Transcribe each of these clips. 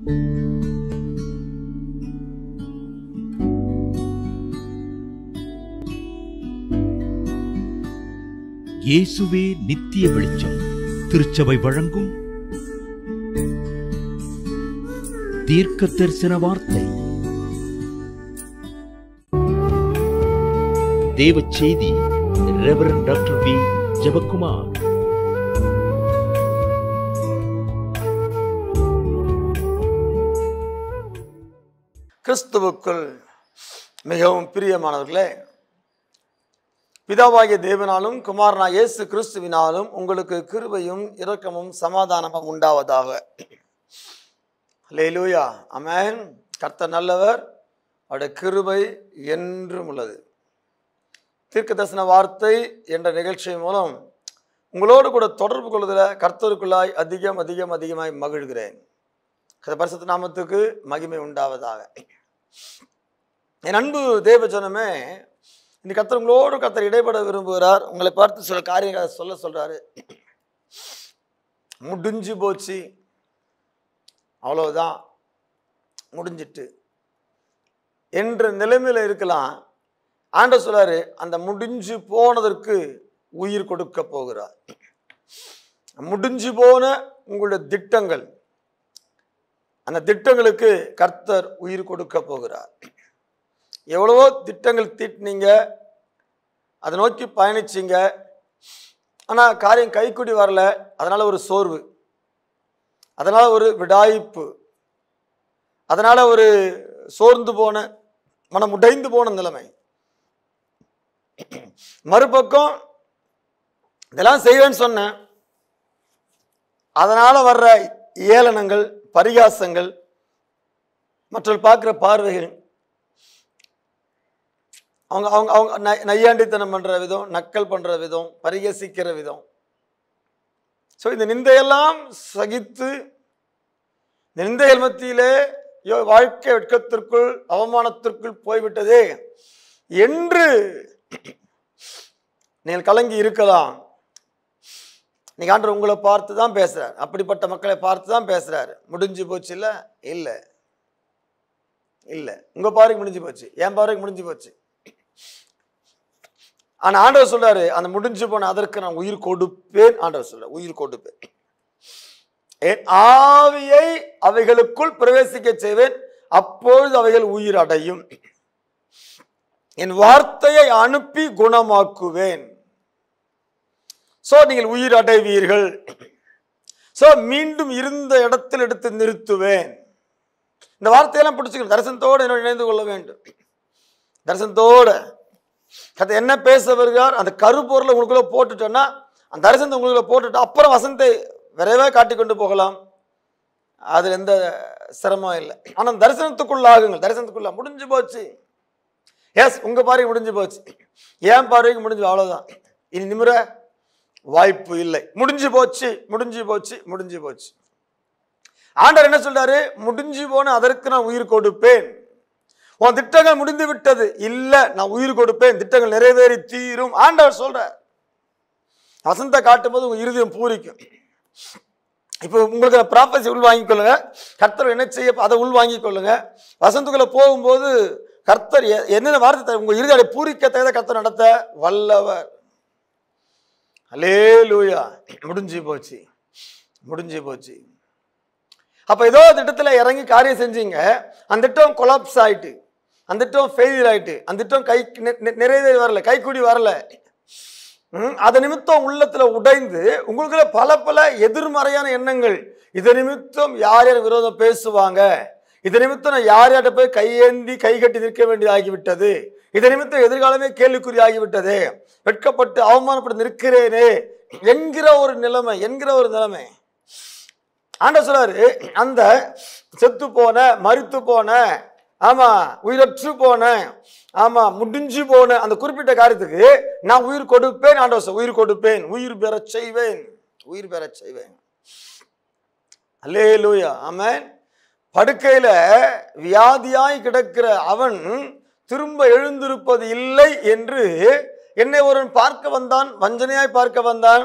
இயேசுவே நித்திய வெளிச்சம் திருச்சபை வழங்கும் தீர்க்க தரிசன வார்த்தை தேவ செய்தி ரெவரன் டாக்டர் வி ஜெபக்குமார் கிறிஸ்துவுக்குள் மிகவும் பிரியமானவர்களே பிதாவாகிய தேவனாலும் குமாரனா இயேசு கிறிஸ்துவினாலும் உங்களுக்கு கிருபையும் இரக்கமும் சமாதானமும் உண்டாவதாக லேலூயா அமேன் கர்த்தர் நல்லவர் அவருடைய கிருபை என்றும் உள்ளது தீர்க்க தரிசன வார்த்தை என்ற நிகழ்ச்சி மூலம் உங்களோடு கூட தொடர்பு கொள்வதில் கர்த்தருக்குள்ளாய் அதிகம் அதிகம் அதிகமாய் மகிழ்கிறேன் கர்த்தர் பரிசுத்த நாமத்துக்கு மகிமை உண்டாவதாக என் அன்பு தேவ ஜனமே இந்த கர்த்தர் உங்களோடு கர்த்தர் இடைப்பட விரும்புகிறார் உங்களை பார்த்து சில காரியங்களை சொல்ல சொல்றாரு முடிஞ்சு போச்சு அவ்வளவுதான் முடிஞ்சிட்டு என்ற நிலைமையில இருக்கலாம் ஆண்டவர் சொல்றாரு அந்த முடிஞ்சு போனதற்கு உயிர் கொடுக்க போகிறார் முடிஞ்சு போன உங்களுடைய திட்டங்கள் அந்த திட்டங்களுக்கு கர்த்தர் உயிர் கொடுக்க போகிறார் எவ்வளவோ திட்டங்கள் தீட்டினீங்க அதை நோக்கி பயணிச்சீங்க ஆனால் காரியம் கைக்குடி வரல அதனால ஒரு சோர்வு அதனால ஒரு விடாய்ப்பு அதனால ஒரு சோர்ந்து போன மனம் உடைந்து போன நிலைமை மறுபக்கம் இதெல்லாம் செய்வேன்னு சொன்னேன் அதனால வர்ற ஏளனங்கள் பரிகாசங்கள் மற்றவர்கள் பார்க்குற பார்வைகள் அவங்க அவங்க அவங்க நை- நையாண்டித்தனம் பண்ற விதம் நக்கல் பண்ற விதம் பரிகசிக்கிற விதம் ஸோ இந்த நிந்தையெல்லாம் சகித்து இந்த நிந்தைகள் மத்தியிலே யோ வாழ்க்கை வெட்கத்திற்குள் அவமானத்திற்குள் போய்விட்டதே என்று நீங்கள் கலங்கி இருக்கலாம் நீங்க ஆண்டவர் உங்களை பார்த்து தான் பேசுறார் அப்படிப்பட்ட மக்களை பார்த்து தான் பேசுறாரு முடிஞ்சு போச்சு இல்ல இல்ல இல்ல உங்க பார்வைக்கு முடிஞ்சு போச்சு என் பார்வைக்கு முடிஞ்சு போச்சு ஆனா ஆண்டவர் சொல்றாரு அந்த முடிஞ்சு போன அதற்கு நான் உயிர் கொடுப்பேன் ஆண்டவர் சொல்ற உயிர் கொடுப்பேன் என் ஆவியை அவைகளுக்குள் பிரவேசிக்க செய்வேன் அப்பொழுது அவைகள் உயிர் அடையும் என் வார்த்தையை அனுப்பி குணமாக்குவேன் சோ நீங்கள் உயிர் அடைவீர்கள் சோ மீண்டும் இருந்த இடத்தில் எடுத்து நிறுத்துவேன் இந்த வார்த்தையெல்லாம் பிடிச்சிக்கணும் தரிசனத்தோடு என்னோட இணைந்து கொள்ள வேண்டும் தரிசனத்தோட கதை என்ன பேச வருகிறார் அந்த கருப்பொருளை உங்களுக்குள்ள போட்டுட்டோன்னா அந்த தரிசனத்தை உங்களுக்குள்ள போட்டுட்டு அப்புறம் வசனத்தை விரைவாக காட்டி கொண்டு போகலாம் அதில் எந்த சிரமம் இல்லை ஆனால் தரிசனத்துக்குள்ளாகுங்கள் தரிசனத்துக்குள்ள முடிஞ்சு போச்சு எஸ் உங்க பார்வைக்கு முடிஞ்சு போச்சு ஏன் பார்வைக்கு முடிஞ்சு அவ்வளவுதான் இனி நிமிர வாய்ப்பு இல்லை முடிஞ்சு போச்சு முடிஞ்சு போச்சு முடிஞ்சு போச்சு ஆண்டவர் என்ன சொல்றாரு முடிஞ்சு போன அதற்கு நான் உயிர் கொடுப்பேன் உன் திட்டங்கள் முடிந்து விட்டது இல்ல நான் உயிர் கொடுப்பேன் திட்டங்கள் நிறைவேறி தீரும் ஆண்டவர் சொல்றார் வசந்த காட்டும் போது உங்க இருதயம் பூரிக்கும் இப்போ உங்களுக்கு ப்ராப்பர்சி உள் வாங்கிக்கொள்ளுங்க கர்த்தர் என்ன செய்ய அதை உள் வாங்கிக்கொள்ளுங்க வசந்துக்குள்ள போகும்போது கர்த்தர் எ- என்னென்ன வார்த்தை தர- உங்க இறுதியை பூரிக்க தகுந்த கர்த்தர் நடத்த வல்லவர் அலேலூயா முடிஞ்சு போச்சு முடிஞ்சு போச்சு அப்ப ஏதோ திட்டத்துல இறங்கி காரியம் செஞ்சீங்க அந்த திட்டம் கொலாப்ஸ் ஆயிட்டு அந்த திட்டம் ஃபெயிலியர் ஆயிட்டு அந்த திட்டம் கை நி- நி- நிறைவேறி வரல கைக்கூடி வரல ம், அது நிமித்தம் உள்ளத்துல உடைந்து உங்களுக்குள்ள பல பல எதிர்மறையான எண்ணங்கள் இது நிமித்தம் யார் யார் விரோதம் பேசுவாங்க இது நிமித்தம் நான் யார் யார்கிட்ட போய் கையேந்தி கை கட்டி நிற்க வேண்டியதாகிவிட்டது இது நிமித்தம் எதிர்காலமே கேள்விக்குறி ஆகிவிட்டது வெட்கப்பட்டு அவமானப்பட்டு நிற்கிறேனே என்கிற ஒரு நிலைமை என்கிற ஒரு நிலைமை ஆண்டவர் சொல்றாரு அந்த செத்து போன மரித்து போன ஆமா உயிரற்று போன ஆமா முடிஞ்சு போன அந்த குறிப்பிட்ட காரியத்துக்கு நான் உயிர் கொடுப்பேன் ஆண்டவர் சொல்றார், உயிர் கொடுப்பேன் உயிர் பெறச் செய்வேன் உயிர் பெறச் செய்வேன் அல்லேலூயா ஆமென் படுக்கையில வியாதியாய் கிடக்கிற அவன் திரும்ப எழுந்திருப்பது இல்லை என்று என்னை ஒருவன் பார்க்க வந்தான் வஞ்சனையாய் பார்க்க வந்தான்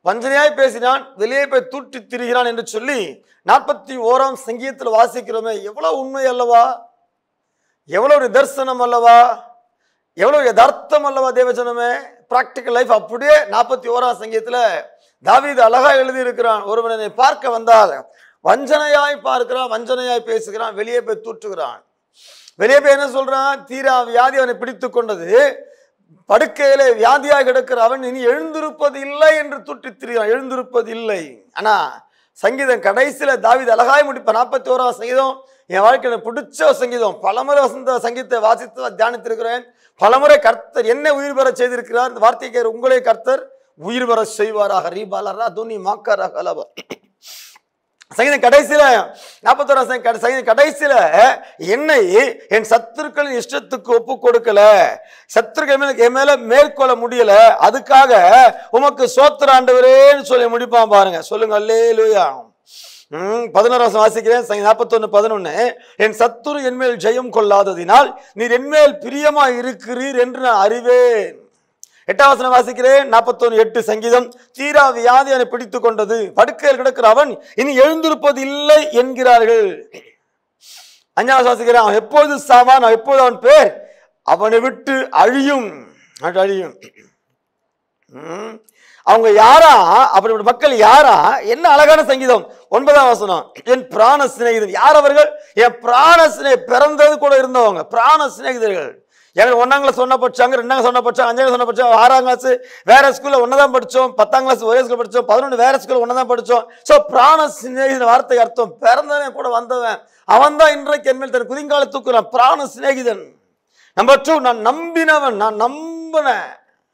வஞ்சனையாய் பேசினான் வெளியே போய் தூட்டி திரிகிறான் என்று சொல்லி நாற்பத்தி ஓராம் சங்கீதத்தில் வாசிக்கிறோமே எவ்வளவு உண்மை அல்லவா எவ்வளவு நிதர்சனம் அல்லவா எவ்வளவு யதார்த்தம் அல்லவா தேவஜனமே பிராக்டிக்கல் லைஃப் அப்படியே நாற்பத்தி ஓராம் சங்கீதத்துல தாவீது அழகா எழுதி இருக்கிறான் ஒருவனை பார்க்க வந்தால் வஞ்சனையாய் பார்க்கிறான் வஞ்சனையாய் பேசுகிறான் வெளியே போய் தூற்றுகிறான் வெளியே போய் என்ன சொல்றான் தீரா வியாதி அவனை பிடித்து கொண்டது படுக்கையிலே வியாதியாக கிடக்கிற அவன் இனி எழுந்திருப்பது இல்லை என்று தூற்றி திரிகிறான் எழுந்திருப்பது இல்லை ஆனா சங்கீதம் கடைசியில தாவீது அழகாய் முடிப்ப நாற்பத்தி ஓராம் சங்கீதம் என் வாழ்க்கையில பிடிச்ச ஒரு சங்கீதம் பலமுறை வசந்த சங்கீதத்தை வாசித்து தியானித்திருக்கிறேன் பலமுறை கர்த்தர் என்ன உயிர் பெற செய்திருக்கிறார் இந்த வார்த்தைக்கு உங்களே கர்த்தர் உயிர் பெற செய்வாராக ரீபாலரா துனி மாக்காரா கலவா சங்கீதம் கடைசியில நாற்பத்தோராம் சங்கீதம் சங்கீதம் கடைசியில என்னை என் சத்துருக்களின் இஷ்டத்துக்கு ஒப்பு கொடுக்கல சத்துருக்கள் மேல என் மேல மேற்கொள்ள முடியல அதுக்காக உமக்கு சோத்திர ஆண்டவரேன்னு சொல்லி முடிப்பான் பாருங்க சொல்லுங்க அல்லேலூயா ம் பதினோராம் வசனம் வாசிக்கிறேன் சங்கீதம் நாற்பத்தொன்னு பதினொன்னு என் சத்துரு என்மேல் ஜெயம் கொள்ளாததினால் நீர் என்மேல் பிரியமா இருக்கிறீர் என்று நான் அறிவேன் எட்டாம் வசனம் வாசிக்கிறேன் நாற்பத்தொன்னு எட்டு சங்கீதம் தீரா வியாதி அவனை பிடித்து கொண்டது படுக்கையில் கிடக்கிற அவன் இனி எழுந்திருப்பது இல்லை என்கிறார்கள் அஞ்சாவது வாசிக்கிறேன் அவன் எப்போது சாவான் அவன் எப்போது அவன் பேர் அவனை விட்டு அழியும் அது அழியும் ம். அவங்க யாரா அப்படிப்பட்ட மக்கள் யாரா என்ன அழகான சங்கீதம் ஒன்பதாம் வசனம் என் பிராண சிநேகிதன் யார் அவர்கள் என் பிராண சிநே பிறந்தது கூட இருந்தவங்க பிராண சிநேகிதர்கள் எனக்கு ஒன்றாம் கிளாஸ் ஒன்றா படிச்சாங்க ரெண்டாம் சொன்ன படிச்சாங்க அஞ்சாம் கிளாஸ் ஒன்றா படிச்சோம் ஆறாம் கிளாஸ் வேற ஸ்கூல்ல ஒன்றா தான் படித்தோம் பத்தாம் கிளாஸ் ஒரே ஸ்கூல் படித்தோம் பதினொன்று வேற ஸ்கூல்ல ஒன்றா தான் படித்தோம் ஸோ பிராண சிநேகிதன் வார்த்தை அர்த்தம் பிறந்தவன் கூட வந்தவன் அவன் தான் இன்றைக்கு என்மேல் தன் குதிங்கால தூக்குறான் பிராண சிநேகிதன் நம்பர் டூ நான் நம்பினவன் நான் நம்பினேன்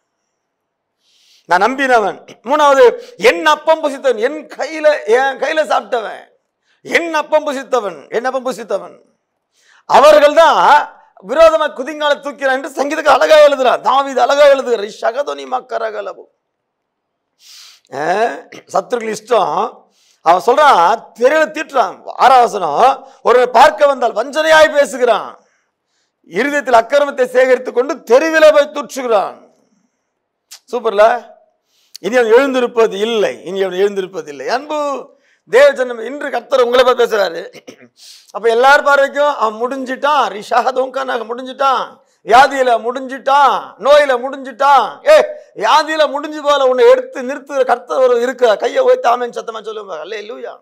நான் நம்பினவன் மூணாவது என் அப்பம் புசித்தவன் என் கையில என் கையில சாப்பிட்டவன் என் அப்பம் புசித்தவன் என் அப்பம் புசித்தவன் அவர்கள் தான் விரோதமா குதிங்கால தூக்கிறான் என்று சங்கீதக்கு அழகா எழுதுறான் தாவீது அழகா எழுதுகிறார் சகதொனி மக்கரகலபு சத்துருக்கள் இஷ்டம் அவன் சொல்றான் தெரியல தீட்டுறான் ஆறாவசனம் ஒரு பார்க்க வந்தால் வஞ்சனையாய் பேசுகிறான் இருதயத்தில் அக்கிரமத்தை சேகரித்துக் கொண்டு தெருவில போய் தூற்றுகிறான் சூப்பர்ல இனி அவன் எழுந்திருப்பது இல்லை இனி அவன் எழுந்திருப்பது இல்லை அன்பு தேவஜனம் இன்று கர்த்தர் உங்களை பார்த்து பேசுறாரு அப்ப எல்லார் பார்வைக்கும் அவன் முடிஞ்சிட்டான் ரிஷாதோங்கானாக முடிஞ்சிட்டான் வியாதியில முடிஞ்சிட்டான் நோயில முடிஞ்சிட்டான் ஏ வியாதியில முடிஞ்சு போல உன்னை எடுத்து நிறுத்துற கர்த்தர் ஒரு இருக்க கையை ஓய்த்து ஆமேன் சத்தமா சொல்லுங்க அல்லே லூயா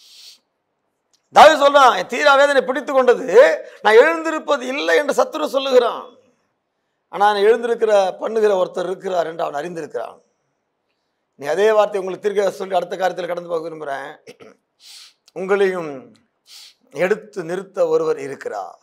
தாவி சொல்றான் என் தீரா வேதனை பிடித்து கொண்டது நான் எழுந்திருப்பது இல்லை என்று சத்துரு சொல்லுகிறான் ஆனா நான் எழுந்திருக்கிற பண்ணுகிற ஒருத்தர் இருக்கிறார் என்று அவன் அறிந்திருக்கிறான் நீ அதே வார்த்தை உங்களுக்கு திருக்க சொல்லி அடுத்த காரியத்தில் கடந்து போக விரும்புகிறேன் உங்களையும் எடுத்து நிறுத்த ஒருவர் இருக்கிறார்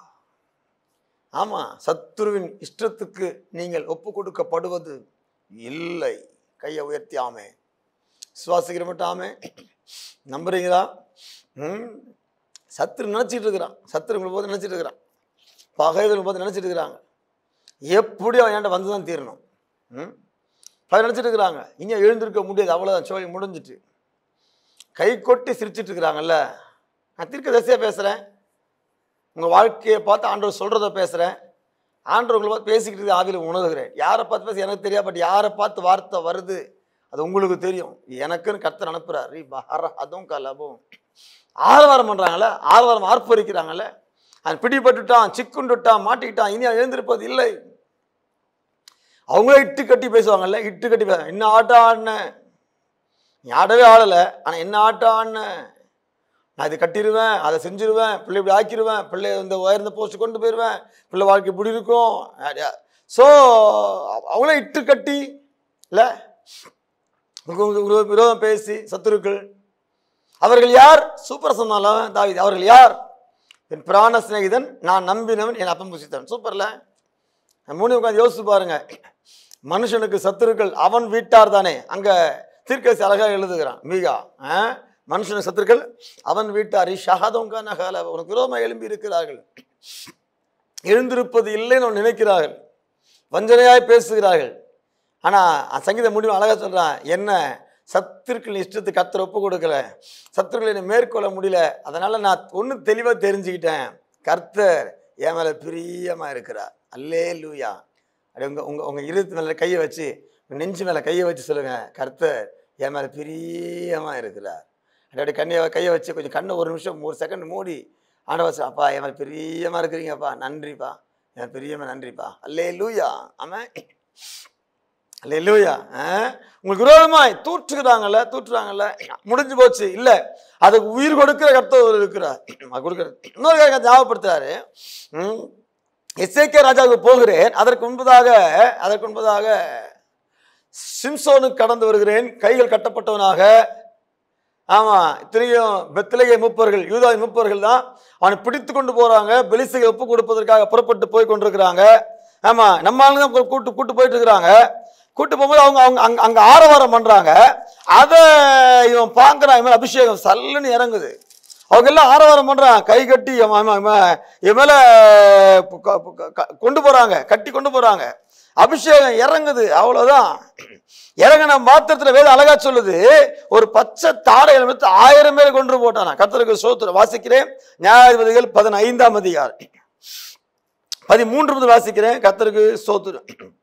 ஆமா சத்துருவின் இஷ்டத்துக்கு நீங்கள் ஒப்பு கொடுக்கப்படுவது இல்லை கையை உயர்த்தி ஆமே சுவாசிக்கிற மட்டும் ஆமே நம்புறீங்களா ம் சத்துரு நினச்சிட்டு இருக்கிறான் சத்துருங்களை போது நினச்சிட்டு இருக்கிறான் பகைவர்கள் போது நினச்சிட்டு இருக்கிறாங்க எப்படி அவன் என்கிட்ட வந்து தான் தீரணும் ம் அதை நினச்சிட்டு இருக்கிறாங்க இனி எழுந்திருக்க முடியாது அவ்வளோதான் சோழி முடிஞ்சிட்டு கை கொட்டி சிரிச்சிட்டு இருக்கிறாங்கல்ல நான் தீர்க்க தரிசியாக பேசுகிறேன் உங்கள் வாழ்க்கையை பார்த்து ஆண்டவர் சொல்கிறத பேசுகிறேன் ஆண்டவர் உங்களை பார்த்து பேசிக்கிட்டு இருக்க ஆவியில் உணர்கிறேன் யாரை பார்த்து பேச எனக்கு தெரியாது பட் யாரை பார்த்து வார்த்தை வருது அது உங்களுக்கு தெரியும் எனக்குன்னு கர்த்தர் அனுப்புகிறார் ரீ பஹர அதுவும் கலபும் ஆரவாரம் பண்ணுறாங்கல்ல ஆரவாரம் ஆர்ப்பரிக்கிறாங்கல்ல அவன் பிடிபட்டுட்டான் சிக்குண்டுட்டான் மாட்டிக்கிட்டான் இனி அவன் எழுந்திருப்பது இல்லை அவங்களே இட்டு கட்டி பேசுவாங்கல்ல இட்டு கட்டி பேச என்ன ஆட்டம் ஆடினேன் நீ ஆடவே ஆடலை ஆனால் என்ன ஆட்டம் ஆடினேன் நான் இதை கட்டிடுவேன் அதை செஞ்சிருவேன் பிள்ளை இப்படி ஆக்கிடுவேன் பிள்ளை இந்த உயர்ந்த போஸ்ட் கொண்டு போயிடுவேன் பிள்ளை வாழ்க்கை இப்படி இருக்கும் ஸோ அவங்களே இட்டு கட்டி இல்லை விரோதம் பேசி சத்துருக்கள் அவர்கள் யார் சூப்பர் சொன்னாலும் தாவிது அவர்கள் யார் என் பிராண சிநேகிதன் நான் நம்பினவன் என் அப்பம் புசித்தவன் சூப்பர்ல மூணு உட்காந்து யோசிச்சு பாருங்க மனுஷனுக்கு சத்துருக்கள் அவன் வீட்டார் தானே அங்க தீர்க்கசி அழகாக எழுதுகிறான் மீகா ஆ? மனுஷனுக்கு சத்துருக்கள் அவன் வீட்டார் ஷஹதோங்க நகல உனக்கு விரோதமாக எழும்பி இருக்கிறார்கள் எழுந்திருப்பது இல்லைன்னு அவன் நினைக்கிறார்கள் வஞ்சனையாய் பேசுகிறார்கள் ஆனால் சங்கீத முடிவு அழகா சொல்றான் என்ன சத்துருக்கள் இஷ்டத்துக்கு கத்தர் ஒப்பு கொடுக்கல சத்துருக்களை என்னை மேற்கொள்ள முடியல அதனால நான் ஒன்று தெளிவாக தெரிஞ்சுக்கிட்டேன் கர்த்தர் என் மேலே பிரியமாக இருக்கிறார் அல்லே லூயா அப்படி உங்கள் உங்கள் உங்கள் இருத்து மேலே கையை வச்சு உங்க நெஞ்சு மேலே கையை வச்சு சொல்லுங்கள் கர்த்தர் என் மேலே பிரியமா இருக்கிறார் அப்படி கண்ணியை கையை வச்சு கொஞ்சம் கண்ணை ஒரு நிமிஷம் ஒரு செகண்ட் மூடி ஆண்டவர் சொல், அப்பா என் மேலே பிரியமா இருக்கிறீங்கப்பா நன்றிப்பா என் பிரியமா நன்றிப்பா அல்லே லூயா ஆமாம் அல்லே லூயா உங்களுக்கு விரோதமாய் தூற்றுகிறாங்கல்ல தூற்றுறாங்கல்ல முடிஞ்சு போச்சு இல்லை அதுக்கு உயிர் கொடுக்கிற கர்த்தர் இருக்கிறார் கொடுக்குற இன்னொரு காரியம் ஞாபகப்படுத்துறாரு ம் எஸ்ஏகே ராஜாவுக்கு போகிறேன் அதற்கு முன்பதாக அதற்கு முன்பதாக சிம்சோனுக்கு கடந்து வருகிறேன் கைகள் கட்டப்பட்டவனாக ஆமா தெரியும் பெத்திலேயே மூப்பர்கள் யூதாய் மூப்பர்கள் தான் அவனை பிடித்து கொண்டு போறாங்க பெலிசையை ஒப்பு கொடுப்பதற்காக புறப்பட்டு போய் கொண்டிருக்கிறாங்க ஆமா நம்ம ஆளுங்க தான் கூ- கூட்டு கூட்டு போயிட்டு இருக்கிறாங்க கூட்டு போகும்போது அவங்க அவங்க அங்க அங்க ஆரவாரம் பண்றாங்க அதை இவன் பார்க்கறான் இவன் அபிஷேகம் சல்லுன்னு இறங்குது அவங்க எல்லாம் ஆரவாரம் பண்றான் கை கட்டி இவன் இவன் இவன் இவன் மேல பு- க- பு- க- க- கொண்டு போறாங்க கட்டி கொண்டு போறாங்க அபிஷேகம் இறங்குது அவ்வளவுதான் இறங்கின மாத்திரத்துல வேதம் அழகா சொல்லுது ஒரு பச்சை தாடையை எடுத்து ஆயிரம் பேரை கொண்டு போட்டானா கர்த்தருக்கு சோத்திரம் வாசிக்கிறேன் நியாயாதிபதிகள் பதினைந்தாம் அதிகாரம் பதிமூன்று முதல் வாசிக்கிறேன் கர்த்தருக்கு சோத்திரம்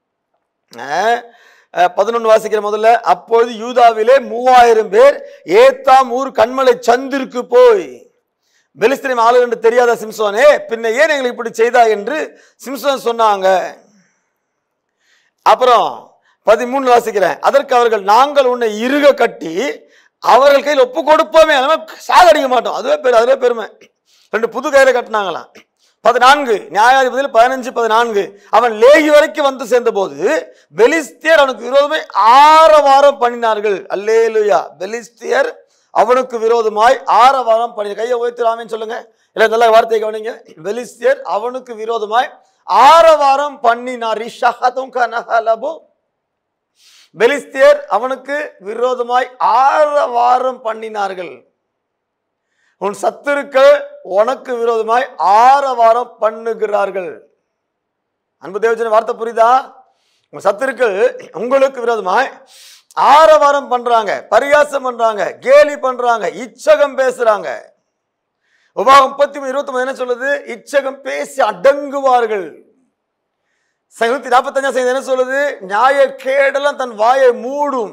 பதினொன்று வாசிக்கிற முதல்ல அப்பொழுது யூதாவிலே மூவாயிரம் பேர் ஏத்தாம் ஊர் கண்மலை சந்திற்கு போய் பெலிஸ்திரிம் ஆளு என்று தெரியாத சிம்சோனே பின்ன ஏன் எங்களுக்கு இப்படி செய்தா என்று சிம்சோன் சொன்னாங்க அப்புறம் பதிமூணு வாசிக்கிறேன் அதற்கு அவர்கள் நாங்கள் உன்னை இறுக கட்டி அவர்கள் கையில் ஒப்பு கொடுப்போமே அதனால சாகடிக்க மாட்டோம் அதுவே பெரு அதுவே பெருமை ரெண்டு புது கையில கட்டினாங்களாம் பதினான்கு நியாயாதிபதியில் பதினஞ்சு பதினான்கு அவன் லேகி வரைக்கும் வந்து சேர்ந்தபோது பெலிஸ்தியர் அவனுக்கு விரோதமாய் ஆரவாரம் பண்ணினார்கள் அல்லேலுயா பெலிஸ்தியர் அவனுக்கு விரோதமாய் ஆரவாரம் பண்ணி கையை உயர்த்திராமேன்னு சொல்லுங்க இல்லை நல்ல வார்த்தையை கவனிங்க பெலிஸ்தியர் அவனுக்கு விரோதமாய் ஆரவாரம் பண்ணினார் ரிஷஹதும் கனஹலபு பெலிஸ்தியர் அவனுக்கு விரோதமாய் ஆரவாரம் பண்ணினார்கள் உன் சத்துருக்கள் உனக்கு விரோதமாய் ஆரவாரம் பண்ணுகிறார்கள் அன்பு தேவஜன வார்த்தை புரியுதா உங்க சத்துருக்கள் உங்களுக்கு விரோதமாய் ஆரவாரம் பண்றாங்க பரியாசம் பண்றாங்க கேலி பண்றாங்க இச்சகம் பேசுறாங்க உபாகம் முப்பத்தி இருபத்தி என்ன சொல்லுது இச்சகம் பேசி அடங்குவார்கள் நூத்தி நாற்பத்தஞ்சாம் செய்தி என்ன சொல்லுது நியாய கேடெல்லாம் தன் வாயை மூடும்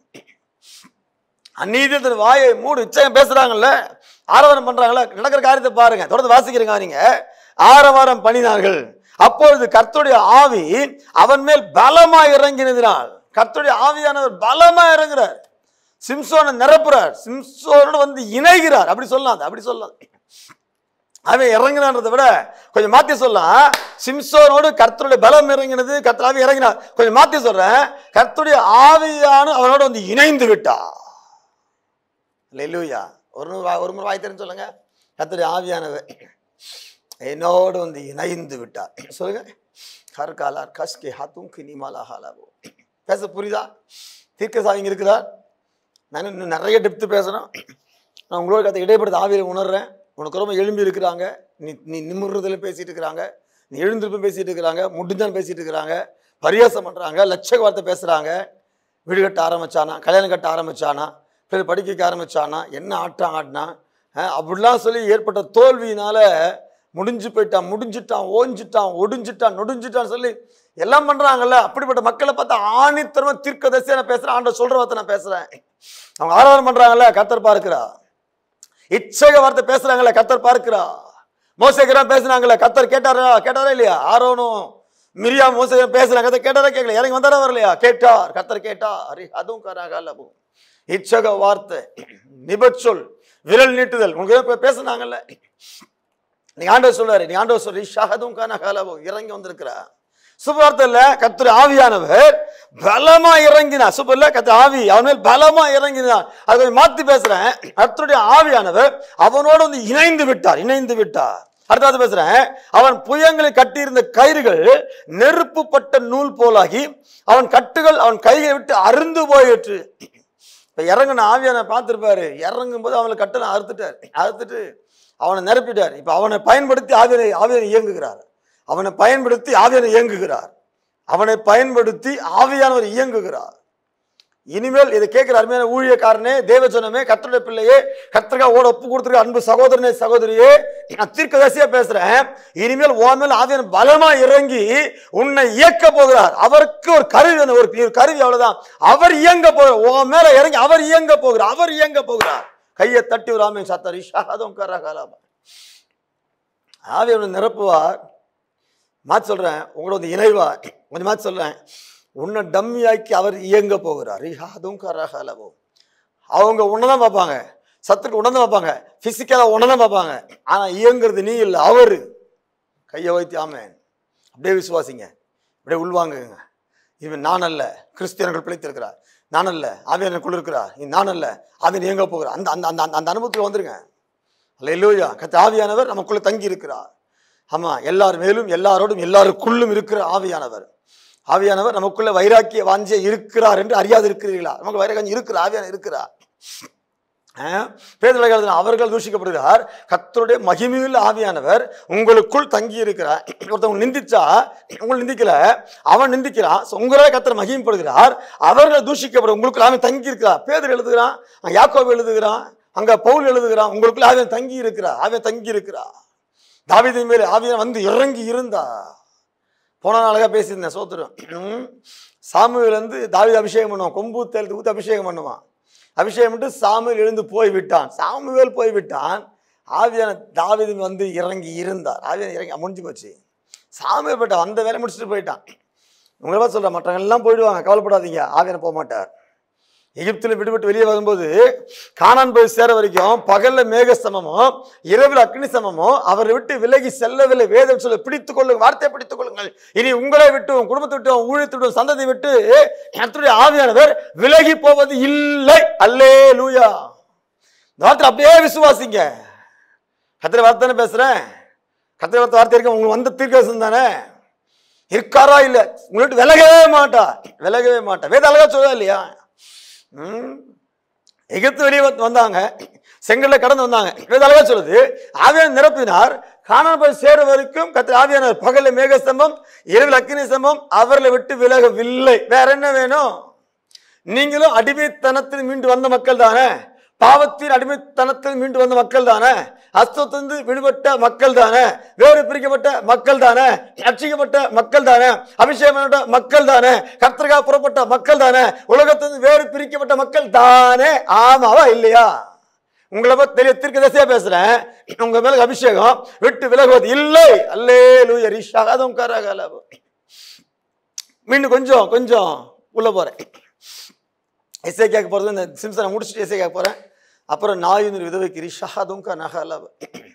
அந்நீதி தன் வாயை மூடு இச்சகம் பேசுறாங்கல்ல ஆரவாரம் பண்றாங்கல்ல நடக்கிற காரியத்தை பாருங்க தொடர்ந்து வாசிக்கிறீங்க நீங்க ஆரவாரம் பண்ணினார்கள் அப்பொழுது கர்த்தருடைய ஆவி அவன் மேல் பலமா இறங்கினதினால் கர்த்தருடைய ஆவியானவர் பலமா இறங்குறார் சிம்சோனை நிரப்புறார் சிம்சோனோட வந்து இணைகிறார் அப்படி சொல்லலாம் அது, அப்படி சொல்லலாம் அவன் இறங்கினான்றதை விட கொஞ்சம் மாத்தி சொல்லலாம் சிம்சோனோடு கர்த்தருடைய பலம் இறங்கினது கர்த்தர் ஆவி இறங்கினார் கொஞ்சம் மாத்தி சொல்றேன் கர்த்தருடைய ஆவியான அவனோட வந்து இணைந்து விட்டா லெலுயா ஒரு முறை வா- ஒரு முறை வாய் தெரிஞ்சு சொல்லுங்க கர்த்தருடைய ஆவியானவர் என்னோடு வந்து இணைந்து விட்டார் சொல்லுங்க கர்காலார் கஸ்கே ஹத்தும் கினிமாலா ஹாலாவோ பேச புரியுதா தீர்க்க சாவிங்க இருக்குதா நான் இன்னும் நிறைய டெப்த்து பேசணும் நான் உங்களோட கதை இடைப்படுத்த ஆவியில் உணர்றேன் உனக்கு ரொம்ப எழும்பி இருக்கிறாங்க நீ நீ நிமிர்றதுல பேசிட்டு இருக்கிறாங்க நீ எழுந்திருப்பும் பேசிட்டு இருக்கிறாங்க முடிஞ்சான் பேசிட்டு இருக்கிறாங்க பரியாசம் பண்ணுறாங்க லட்ச வார்த்தை பேசுகிறாங்க வீடு கட்ட ஆரம்பிச்சானா கல்யாணம் கட்ட ஆரம்பிச்சானா பிறகு படிக்க வைக்க ஆரம்பிச்சானா என்ன ஆட்டம் ஆடினா அஹ் அப்படிலாம் சொல்லி ஏற்பட்ட தோல்வியினால முடிஞ்சு போயிட்டான் முடிஞ்சிட்டான் ஓஞ்சிட்டான் ஒடிஞ்சிட்டான் நொடிஞ்சிட்டான்னு சொல்லி எல்லாம் பண்றாங்கல்ல அப்படிப்பட்ட மக்களை பார்த்து ஆணித்தரமா தீர்க்க தரிசியா நான் பேசுறேன் ஆண்ட சொல்ற வார்த்தை நான் பேசுறேன் அவங்க ஆராதனை பண்றாங்கல்ல கத்தர் பார்க்கிறா இச்சக வார்த்தை பேசுறாங்கல்ல கத்தர் பார்க்கிறா மோசகிரம் பேசுனாங்கல்ல கத்தர் கேட்டாரா கேட்டாரா இல்லையா ஆரோனும் மிரியா மோசகிரம் பேசுறாங்க கத்தர் கேட்டாரா கேட்கல இறங்கி வந்தாரா வரலையா கேட்டார் கத்தர் கேட்டார் அரி அதுவும் கராகால இச்சக வார்த்தை நிபச்சொல் விரல் நீட்டுதல் உங்களுக்கு பேசுனாங்கல்ல நீ ஆண்டவர் சொல்றாரு நீ ஆண்டவர் சொல்லி ஷஹதும் கான காலவோ இறங்கி வந்திருக்கிறா சுபார்த்தல்ல கத்திர ஆவியானவர் பலமா இறங்கினா சுபல்ல கத்திர ஆவி அவன் மேல் பலமா இறங்கினான் அதை கொஞ்சம் மாத்தி பேசுறேன் கர்த்தருடைய ஆவியானவர் அவனோடு வந்து இணைந்து விட்டார் இணைந்து விட்டார் அடுத்தது பேசுறேன் அவன் புயங்களை கட்டியிருந்த கயிறுகள் நெருப்புப்பட்ட நூல் போலாகி அவன் கட்டுகள் அவன் கையை விட்டு அருந்து போயிற்று இப்ப இறங்கின ஆவியான பார்த்திருப்பாரு இறங்கும் போது அவனை கட்டளை அறுத்துட்டார் அறுத்துட்டு அவனை நிரப்பிட்டார் இப்ப அவனை பயன்படுத்தி ஆவியனை ஆவியனை இயங்குகிறார் அவனை பயன்படுத்தி ஆவியனை இயங்குகிறார் அவனை பயன்படுத்தி ஆவியானவர் இயங்குகிறார் இனிமேல் இதை கேட்கிற அருமையான ஊழியக்காரனே தேவஜனமே கத்தருடைய பிள்ளையே கத்திரிக்கா ஓட ஒப்பு கொடுத்துருக்க அன்பு சகோதரனே சகோதரியே நான் தீர்க்கதரிசியா பேசுறேன் இனிமேல் உன் மேல் ஆவியான பலமா இறங்கி உன்னை இயக்க போகிறார் அவருக்கு ஒரு கருவி வேணும், ஒரு ஒரு கருவி அவ்வளவுதான் அவர் இயங்க போகிறார் உன் மேல இறங்கி அவர் இயங்க போகிறார் அவர் இயங்க போகிறார் கையை தட்டி ஒரு ஆமையும் சத்தாரி ஷாதம் கரகாலாமா ஆவியவனை நிரப்புவார் மாற்றி சொல்றேன் உங்களோட வந்து இணைவார் கொஞ்சம் மாற்றி சொல்றேன் உன்னை டம்மியாக்கி அவர் இயங்க போகிறார் ரிஹாதும் கரகாலவும் அவங்க உன்னை தான் பார்ப்பாங்க சத்துக்கு உணர்ந்து பார்ப்பாங்க பிசிக்கலாக உணர்ந்து பார்ப்பாங்க ஆனால் இயங்குறது நீ இல்லை அவர் கையை வைத்து ஆமேன் அப்படியே விசுவாசிங்க அப்படியே உள்வாங்குங்க இவன் நான் அல்ல கிறிஸ்தியர்கள் பிழைத்திருக்கிறார் நான் அல்ல ஆவியானக்குள் இருக்கிறார் இது நான் அல்ல ஆவியன் இயங்க போகிறார் அந்த அந்த அந்த அந்த அனுபவத்தில் வந்துருங்க அல்ல இல்லையா கத்த ஆவியானவர் நமக்குள்ள தங்கி இருக்கிறார் ஆமா எல்லார் மேலும் எல்லாரோடும் எல்லாருக்குள்ளும் இருக்கிற ஆவியானவர் ஆவியானவர் நமக்குள்ள வைராக்கிய வாஞ்சே இருக்கிறார் என்று அறியாது இருக்கிறீர்களா நமக்கு வைராக்கியம் இருக்கிற ஆவியான இருக்கிறார் பேதலை காலத்தில் அவர்கள் தூஷிக்கப்படுகிறார் கர்த்தருடைய மகிமையுள்ள ஆவியானவர் உங்களுக்குள் தங்கி இருக்கிறார் ஒருத்தவங்க நிந்திச்சா உங்களை நிந்திக்கல அவன் நிந்திக்கிறான் So, உங்களால் கர்த்தர் மகிமைப்படுகிறார் அவர்கள் தூஷிக்கப்படும் உங்களுக்குள்ள அவன் தங்கி இருக்கிறார் பேதர் எழுதுகிறான் அங்க யாக்கோபு எழுதுகிறான் அங்க பவுல் எழுதுகிறான் உங்களுக்குள்ள ஆவியன் தங்கி இருக்கிறார் ஆவியன் தங்கி இருக்கிறார் தாவீதின் மேலே ஆவியன் வந்து இறங்கி இருந்தா போன நாள் அழகா பேசியிருந்தேன் சோத்துரும் சாமுவேல் வந்து தாவீது அபிஷேகம் பண்ணுவான் கொம்பு தேர்த்து ஊற்றி அபிஷேகம் பண்ணுவான் அபிஷேகம் பண்ணிட்டு சாமுவேல் எழுந்து போய் விட்டான் சாமுவேல் போய் விட்டான் ஆவியான தாவீது வந்து இறங்கி இருந்தார் ஆவியான இறங்கி முடிஞ்சு போச்சு சாமுவேல் போயிட்டான் அந்த வேலை முடிச்சுட்டு போயிட்டான் உங்களை பார்த்து சொல்கிறேன் மற்றவங்க எல்லாம் போயிடுவாங்க கவலைப்படாதீங்க ஆவியான போக மாட்டார் எகிப்தில் விடுபட்டு வெளியே வரும்போது கானான் போய் சேர வரைக்கும் பகல்ல மேகஸ்தமமும் இரவில் அக்னி சமமும் அவரை விட்டு விலகி செல்லவில்லை வேதம் சொல்ல பிடித்துக் கொள்ளுங்கள் வார்த்தையை பிடித்துக் கொள்ளுங்கள் இனி உங்களை விட்டு உன் குடும்பத்தை விட்டு உன் ஊழியத்தை விட்டு உன் சந்ததி விட்டு கர்த்தருடைய ஆவியானவர் விலகி போவது இல்லை அல்லே லூயா இந்த வார்த்தை அப்படியே விசுவாசிங்க கத்திர வார்த்தை தானே பேசுறேன் கத்திர வார்த்தை வார்த்தை இருக்க உங்களுக்கு வந்த தீர்க்கதரிசனம் தானே இருக்காரா இல்ல உங்கள்கிட்ட விலகவே மாட்டா விலகவே மாட்டா வேத அழகா சொல்லுதா இல்லையா ம். எகிப்து வெளியே வந்து- வந்தாங்க செங்கல்ல கடந்து வந்தாங்க வேத அழகா சொல்லுது ஆவியான நிரப்பினார் காணாமல் போய் சேர வரைக்கும் கத்திர ஆவியானவர் பகல்ல மேகஸ்தம்பம் இரவில் அக்கினி ஸ்தம்பம் அவர்களை விட்டு விலகவில்லை வேற என்ன வேணும் நீங்களும் அடிமைத்தனத்தில் மீண்டு வந்த மக்கள் தானே பாவத்தின் அடிமைத்தனத்தில் மீண்டு வந்த மக்கள் தானே அஸ்தத்திலிருந்து விடுபட்ட மக்கள் தானே வேறு பிரிக்கப்பட்ட மக்கள் தானே ரட்சிக்கப்பட்ட மக்கள் தானே அபிஷேகம் பண்ணப்பட்ட மக்கள் தானே கர்த்தருக்காக புறப்பட்ட மக்கள் தானே உலகத்திலிருந்து வேறு பிரிக்கப்பட்ட மக்கள் தானே ஆமாவா இல்லையா உங்களை பத்தி தெரிய தீர்க்க தசையா பேசுறேன் உங்க மேல அபிஷேகம் விட்டு விலகுவது இல்லை அல்லே லூய ரிஷாதம் கரகலவு மீண்டும் கொஞ்சம் கொஞ்சம் உள்ள போறேன் எஸ்ஐ கேட்க போகிறது இந்த சிம்சனை முடிச்சுட்டு எஸ்ஐ கேட்க போகிறேன் அப்புறம் நாயுனர் விதவைக்கு ரிஷாதும் நகலவ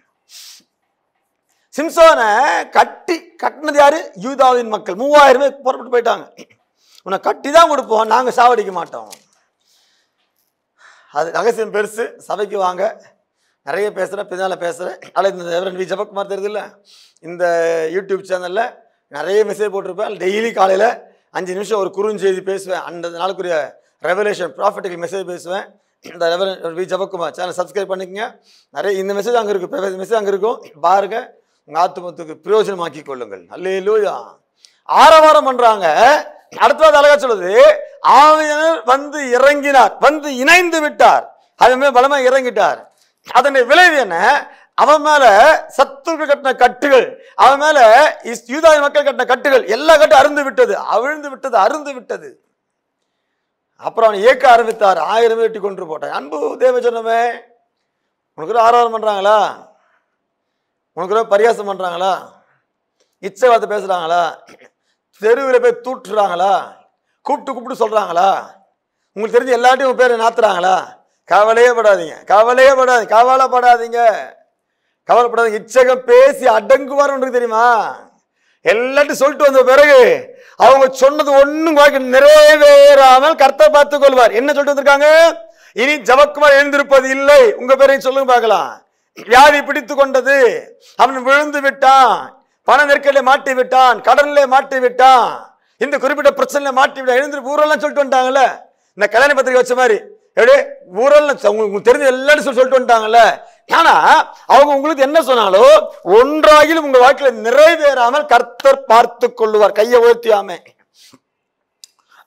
சிம்சோனை கட்டி கட்டினது யாரு யூதாவின் மக்கள் மூவாயிரம் பேர் புறப்பட்டு போயிட்டாங்க உன்னை கட்டி தான் கொடுப்போம் நாங்கள் சாவடிக்க மாட்டோம் அது ரகசியம் பெருசு சபைக்கு வாங்க நிறைய பேசுகிறேன் பின்னால் பேசுகிறேன் அதில் இந்த ரெவரன் வி ஜபக்குமார் தெரியுதுல்ல இந்த யூடியூப் சேனலில் நிறைய மெசேஜ் போட்டிருப்பேன் டெய்லி காலையில் அஞ்சு நிமிஷம் ஒரு குறுஞ்செய்தி பேசுவேன் அந்த நாளுக்குரிய ரெவலேஷன் ப்ராஃபிட்டிக்கல் மெசேஜ் பேசுவேன் இந்த reverend V Jabakumar channel subscribe பண்ணிக்கங்க நிறைய இந்த மெசேஜ் அங்கே இருக்கும் மெசேஜ் அங்கே இருக்கும் பாருங்கள் உங்கள் ஆத்துமத்துக்கு பிரயோஜனமாக்கி கொள்ளுங்கள் அல்லே லூயா ஆரவாரம் பண்றாங்க அடுத்தது அழகா சொல்லுது ஆவியனர் வந்து இறங்கினார் வந்து இணைந்து விட்டார் அவன் மேல பலமா இறங்கிட்டார் அதனுடைய விளைவு என்ன அவன் மேல சத்துருக்கள் கட்டின கட்டுகள் அவன் மேல இஸ்- யூதாய மக்கள் கட்டின கட்டுகள் எல்லா கட்டும் அருந்து விட்டது அவிழ்ந்து விட்டது அருந்து விட்டது அப்புறம் அவன் ஏக்க ஆரம்பித்தார் ஆயிரம் பேர் வெட்டி கொண்டு போட்டான் அன்பு தேவஜனமே உனக்கு ஒரு ஆராதனை பண்றாங்களா உனக்கு ஒரு பரியாசம் பண்றாங்களா இச்சை வார்த்தை பேசுறாங்களா தெருவில் போய் தூட்டுறாங்களா கூப்பிட்டு கூப்பிட்டு சொல்றாங்களா உங்களுக்கு தெரிஞ்ச எல்லாத்தையும் உங்க பேரை நாத்துறாங்களா கவலையே படாதீங்க கவலையே படாதீங்க கவலைப்படாதீங்க கவலைப்படாதீங்க இச்சகம் பேசி அடங்குவார் உனக்கு தெரியுமா எல்லாத்தையும் சொல்லிட்டு வந்த பிறகு அவங்க சொன்னது ஒண்ணும் வாழ்க்கை நிறைவேறாமல் கர்த்தர் பார்த்துக் கொள்வார் என்ன சொல்லிட்டு வந்திருக்காங்க இனி ஜபக்குமார் எழுந்திருப்பது இல்லை உங்க பேரையும் சொல்லுங்க பார்க்கலாம் வியாதி பிடித்து கொண்டது அவன் விழுந்து விட்டான் பண நெருக்கடியில மாட்டி விட்டான் கடல்ல மாட்டி விட்டான் இந்த குறிப்பிட்ட பிரச்சனையில மாட்டி விட்டான் எழுந்திரு ஊரெல்லாம் சொல்லிட்டு வந்துட்டாங்கல்ல இந்த கல்யாண பத்திரிக்கை வச்ச மாதிரி எப்படி ஊரெல்லாம் ச- உங்களுக்கு உங்களுக்கு தெரிஞ்ச எல்லாரும் சொல்லி சொல்லிட்டு வந்துட்டாங்கல்ல ஆனா அவங்க உங்களுக்கு என்ன சொன்னாலும் ஒன்றாகிலும் உங்க வாழ்க்கையில நிறைவேறாமல் கர்த்தர் பார்த்து கொள்ளுவார் கையை உயர்த்தியாம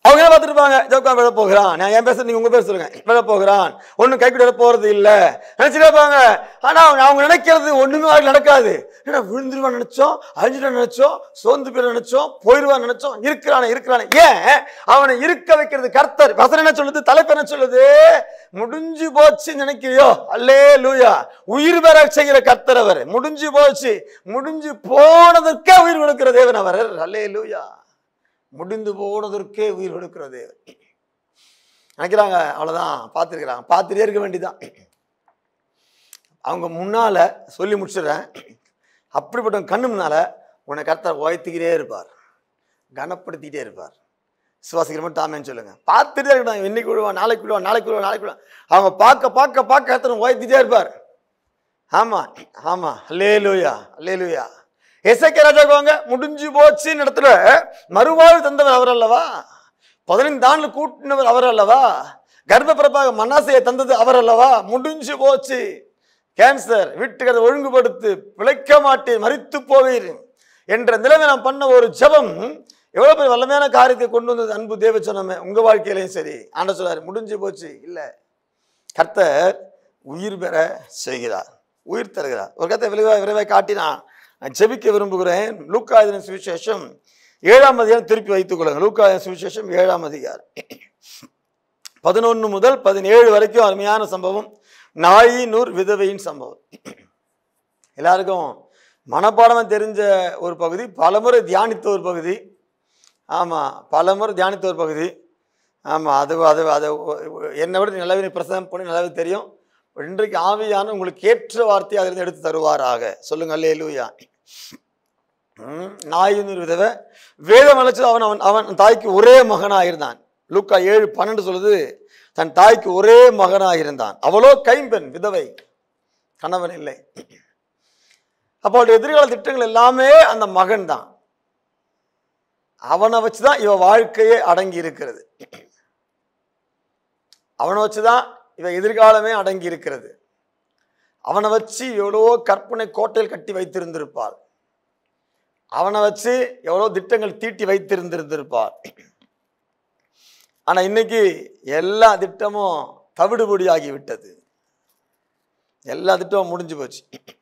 அவங்க என்ன பார்த்துருப்பாங்க ஜோக்கா விழ போகிறான் நான் என் பேச நீங்க உங்க பேர் சொல்லுங்க விழ போகிறான் ஒன்றும் கைக்கூட போறது இல்ல நினைச்சிட்டு இருப்பாங்க ஆனா அவங்க அவங்க நினைக்கிறது ஒண்ணுமே அவருக்கு நடக்காது ஏன்னா விழுந்துருவான் நினைச்சோம் அழிஞ்சிட்டு நினைச்சோம் சோர்ந்து போய் நினைச்சோம் போயிடுவான் நினைச்சோம் இருக்கிறானே இருக்கிறானே ஏன் அவனை இருக்க வைக்கிறது கர்த்தர் வசனம் என்ன சொல்லுது தலைப்பு என்ன சொல்லுது முடிஞ்சு போச்சு நினைக்கிறியோ அல்லே லூயா உயிர் பெற செய்கிற கர்த்தர் அவர் முடிஞ்சு போச்சு முடிஞ்சு போனதற்கே உயிர் கொடுக்கிற தேவன் அவர் அல்லே லூயா முடிந்து போனதற்கே உயிர் கொடுக்கிற தேவன் நினைக்கிறாங்க அவ்வளவுதான் பார்த்துருக்குறாங்க பார்த்துட்டே இருக்க வேண்டியதான் அவங்க முன்னால சொல்லி முடிச்சிடுறேன் அப்படிப்பட்ட கண்ணு முன்னால உன்னை கர்த்தர் உயர்த்திக்கிட்டே இருப்பார் கனப்படுத்திக்கிட்டே இருப்பார் சுவாசிக்கிற மட்டும் தாமேன்னு சொல்லுங்க பார்த்துட்டே இருக்கட்டும் இன்னைக்கு விடுவான் நாளைக்கு விடுவான் நாளைக்கு விடுவான் நாளைக்கு விடுவான் அவங்க பார்க்க பார்க்க பார்க்க கர்த்தர் உயர்த்திட்டே இருப்பார் ஆமா ஆமா அல்லே லூயா அல்லே லூயா எசைக்க ராஜாக்கு வாங்க முடிஞ்சு போச்சுன்னு இடத்துல மறுவாழ்வு தந்தவர் அவர் அல்லவா பதினைந்து ஆண்டு கூட்டினவர் அவர் அல்லவா கர்ப்பப்பிறப்பாக மன்னாசையை தந்தது அவர் அல்லவா முடிஞ்சு போச்சு கேன்சர் வீட்டுக்கு அதை ஒழுங்குபடுத்து பிழைக்க மாட்டேன் மறித்து போவீர் என்ற நிலைமை நான் பண்ண ஒரு ஜெபம் எவ்வளவு பெரிய வல்லமையான காரியத்தை கொண்டு வந்தது அன்பு தேவ சொன்னமே உங்க வாழ்க்கையிலையும் சரி ஆண்ட சொல்லாரு முடிஞ்சு போச்சு இல்ல கர்த்தர் உயிர் பெற செய்கிறார் உயிர் தருகிறார் ஒரு கத்தை விரைவாக விரைவாக காட்டினான் நான் ஜெபிக்க விரும்புகிறேன் லூக்காயுதன சுவிசேஷம் ஏழாம் அதிகாரம் திருப்பி வைத்துக் கொள்ளுங்க லூக்காயுதன சுவிசேஷம் ஏழாம் அதிகாரம் பதினொன்று முதல் பதினேழு வரைக்கும் அருமையான சம்பவம் நாயினூர் விதவையின் சம்பவம் எல்லாருக்கும் மனப்பாடமாக தெரிஞ்ச ஒரு பகுதி பலமுறை தியானித்த ஒரு பகுதி ஆமாம் பலமுறை தியானித்த ஒரு பகுதி ஆமாம் அது அது அது என்னை விட நல்லாவே பிரசனம் பண்ணி நல்லாவே தெரியும் இன்றைக்கு ஆவியான உங்களுக்கு ஏற்ற வார்த்தையை அதிலிருந்து எடுத்து தருவாராக சொல்லுங்க அல்லே லூயா நாயினூர் விதவை வேதம் அழைச்சது அவன் அவன் அவன் தாய்க்கு ஒரே மகனாக இருந்தான் லூக்கா ஏழு பன்னெண்டு சொல்லுது தன் தாய்க்கு ஒரே மகனாக இருந்தான் அவளோ கைம்பெண் விதவை கணவன் இல்லை அப்போ அவளுடைய எதிர்கால திட்டங்கள் எல்லாமே அந்த மகன் தான் அவனை வச்சுதான் இவ வாழ்க்கையே அடங்கி இருக்கிறது அவனை வச்சுதான் இவ எதிர்காலமே அடங்கி இருக்கிறது அவனை வச்சு எவ்வளவோ கற்பனை கோட்டையில் கட்டி வைத்திருந்திருப்பாள் அவனை வச்சு எவ்வளோ திட்டங்கள் தீட்டி வைத்திருந்திருந்திருப்பாள் ஆனா இன்னைக்கு எல்லா திட்டமும் தவிடுபொடியாகி விட்டது எல்லா திட்டமும் முடிஞ்சு போச்சு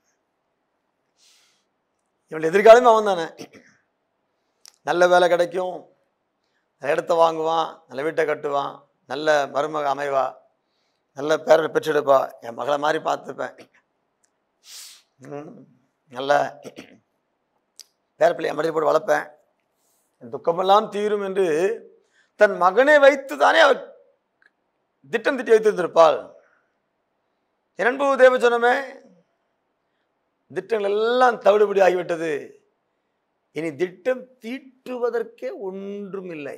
இவன் எதிர்காலமே அவன் தானே நல்ல வேலை கிடைக்கும் நல்ல இடத்த வாங்குவான் நல்ல வீட்டை கட்டுவான் நல்ல மருமக அமைவா நல்ல பேரை பெற்றெடுப்பா என் மகளை மாதிரி பார்த்துப்பேன் ம், நல்ல பேரப்பிள்ளைய மடியில் போட்டு வளர்ப்பேன் என் துக்கமெல்லாம் தீரும் என்று தன் மகனை வைத்து தானே அவர் திட்டம் திட்டி வைத்திருந்திருப்பாள் இரண்டு தேவ சொன்னமே திட்டங்கள் எல்லாம் தவிடுபடி ஆகிவிட்டது இனி திட்டம் தீட்டுவதற்கே ஒன்றும் இல்லை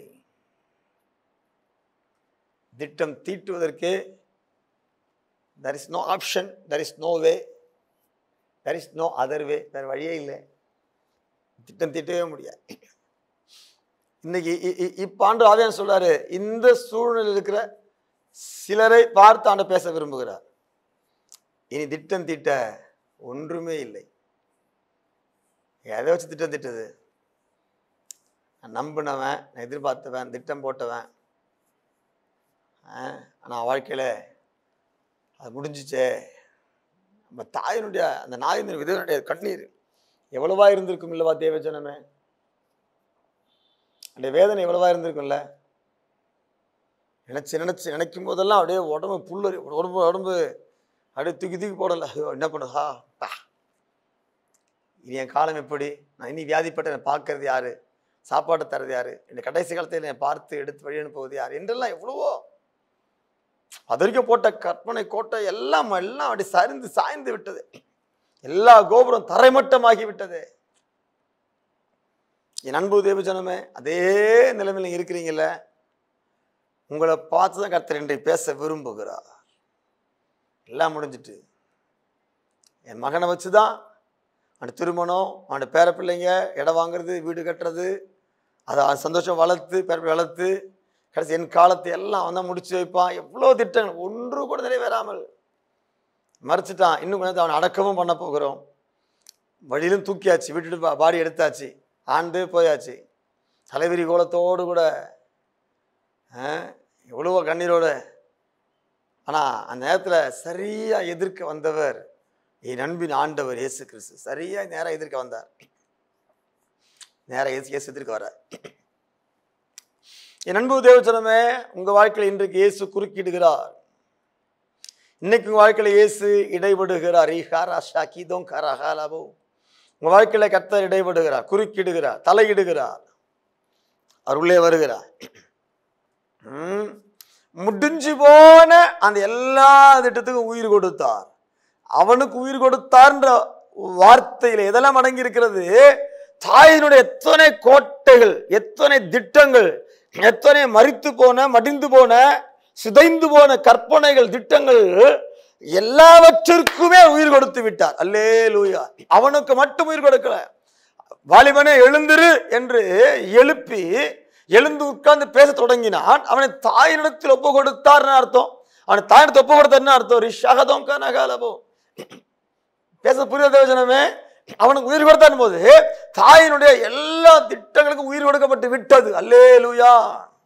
திட்டம் தீட்டுவதற்கே there is no option there is no way there is no other way வேறு வழியே இல்லை திட்டம் தீட்டவே முடியாது இன்னைக்கு இ- இ- இப்ப ஆண்டு ஆவியான் சொல்றாரு இந்த சூழ்நிலையில் இருக்கிற சிலரை பார்த்து ஆண்டு பேச விரும்புகிறார் இனி திட்டம் தீட்ட ஒன்றுமே இல்லை எதை வச்சு திட்டம் திட்டது நான் நம்பினவன் நான் எதிர்பார்த்தவன் திட்டம் போட்டவன் ஆனால் வாழ்க்கையில் அது முடிஞ்சிச்சே நம்ம தாயினுடைய அந்த நாயினுடைய விதவனுடைய கண்ணீர் எவ்வளவா இருந்திருக்கும் இல்லவா தேவஜனமே அந்த வேதனை எவ்வளவா இருந்திருக்கும்ல நினைச்சு நினைச்சு நினைக்கும் போதெல்லாம் அப்படியே உடம்பு புல்லரி உடம்பு உடம்பு அப்படியே தூக்கி தூக்கி போடல ஐயோ என்ன பண்ணுதா பா இனி என் காலம் எப்படி நான் இனி வியாதிப்பட்ட என்னை பார்க்கறது யாரு சாப்பாடு தரது யாரு இந்த கடைசி காலத்தில் என்னை பார்த்து எடுத்து வழி அனுப்புவது யார் என்றெல்லாம் எவ்வளவோ அது வரைக்கும் போட்ட கற்பனை கோட்டை எல்லாம் எல்லாம் அப்படி சரிந்து சாய்ந்து விட்டது எல்லா கோபுரம் தரைமட்டமாகி விட்டது என் அன்பு தேவஜனமே அதே நிலைமையில நீங்க இருக்கிறீங்கல்ல உங்களை பார்த்து தான் கர்த்தர் இன்றைக்கு பேச விரும்புகிறார் எல்லாம் முடிஞ்சிட்டு என் மகனை வச்சு தான் அவன் திருமணம் அவனோட பேர பிள்ளைங்க இடம் வாங்குறது வீடு கட்டுறது அதை அவன் சந்தோஷம் வளர்த்து பேர பிள்ளை வளர்த்து கடைசி என் காலத்தை எல்லாம் அவன் தான் முடிச்சு வைப்பான் எவ்வளோ திட்டங்கள் ஒன்று கூட நிறைவேறாமல் மறைச்சிட்டான் இன்னும் கொஞ்சம் நேரத்துல அவனை அடக்கமும் பண்ண போகிறோம் வழியிலும் தூக்கியாச்சு விட்டுட்டு பா- பாடி எடுத்தாச்சு ஆண்டு போயாச்சு தலைவிரி கோலத்தோடு கூட அஹ், எவ்வளவோ கண்ணீரோட ஆனால் அந்த நேரத்தில் சரியாக எதிர்க்க வந்தவர் என் அன்பின் ஆண்டவர் இயேசு கிறிஸ்து சரியாக நேராக எதிர்க்க வந்தார் நேராக இயேசு இயேசு எதிர்க்க வர என் அன்பு தேவச்சனமே உங்கள் வாழ்க்கையில் இன்றைக்கு இயேசு குறுக்கிடுகிறார் இன்னைக்கு உங்கள் வாழ்க்கையில் இயேசு இடைபடுகிறார் ஈஹாரா ஷாக்கிதோம் கரஹாலாபோ உங்கள் வாழ்க்கையில் கர்த்தர் இடைபடுகிறார் குறுக்கிடுகிறார் தலையிடுகிறார் அவர் உள்ளே வருகிறார் ம். முடிஞ்சு போன அந்த எல்லா திட்டத்துக்கும் உயிர் கொடுத்தார் அவனுக்கு உயிர் கொடுத்தார்ன்ற வார்த்தையில் எதெல்லாம் அடங்கி இருக்கிறது தாயினுடைய எத்தனை கோட்டைகள் எத்தனை திட்டங்கள் எத்தனை மறித்து போன மடிந்து போன சிதைந்து போன கற்பனைகள் திட்டங்கள் எல்லாவற்றிற்குமே உயிர் கொடுத்து விட்டார் அல்லே லூயா அவனுக்கு மட்டும் உயிர் கொடுக்கல வாலிபனே எழுந்திரு என்று எழுப்பி எழுந்து உட்கார்ந்து பேச தொடங்கினான் அவனை தாயினிடத்தில் ஒப்பு கொடுத்தார்னு அர்த்தம் அவனை தாயினத்தை ஒப்பு கொடுத்தார்னு அர்த்தம் ரிஷகதம் கனகாலபோ பேச புரியாத தேவஜனமே அவனுக்கு உயிர் கொடுத்தான் போது தாயினுடைய எல்லா திட்டங்களுக்கும் உயிர் கொடுக்கப்பட்டு விட்டது அல்லே லூயா